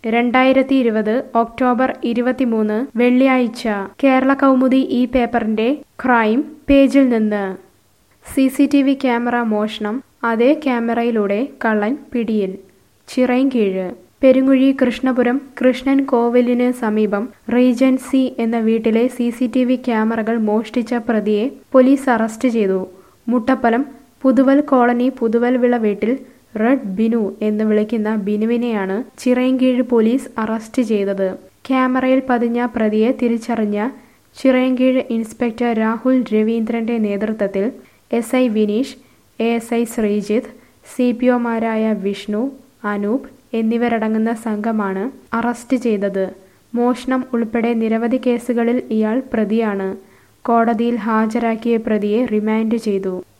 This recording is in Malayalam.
രണ്ടായിരത്തി ഇരുപത് ഒക്ടോബർ ഇരുപത്തിമൂന്ന് വെള്ളിയാഴ്ച കേരള കൗമുദി ഈ പേപ്പറിന്റെ ക്രൈം പേജിൽ നിന്ന് C C T V camera മോഷണം അതേ ക്യാമറയിലൂടെ കള്ളൻ പിടിയിൽ ചിറയൻകീഴ് പെരുങ്ങുഴി കൃഷ്ണപുരം കൃഷ്ണൻ കോവിലിന് സമീപം റീജൻസി എന്ന വീട്ടിലെ സി സി ടി വി ക്യാമറകൾ മോഷ്ടിച്ച പ്രതിയെ പോലീസ് അറസ്റ്റ് ചെയ്തു മുട്ടപ്പലം പുതുവൽ കോളനി പുതുവൽ വിള വീട്ടിൽ റെഡ് ബിനു എന്ന് വിളിക്കുന്ന ബിനുവിനെയാണ് ചിറയൻകീഴ് പോലീസ് അറസ്റ്റ് ചെയ്തത് ക്യാമറയിൽ പതിഞ്ഞ പ്രതിയെ തിരിച്ചറിഞ്ഞ ചിറയൻകീഴ് ഇൻസ്പെക്ടർ രാഹുൽ രവീന്ദ്രന്റെ നേതൃത്വത്തിൽ S I Vineesh A S I Sreejith C P ഒമാരായ വിഷ്ണു അനൂപ് എന്നിവരടങ്ങുന്ന സംഘമാണ് അറസ്റ്റ് ചെയ്തത് മോഷണം ഉൾപ്പെടെ നിരവധി കേസുകളിൽ ഇയാൾ പ്രതിയാണ് കോടതിയിൽ ഹാജരാക്കിയ പ്രതിയെ റിമാൻഡ് ചെയ്തു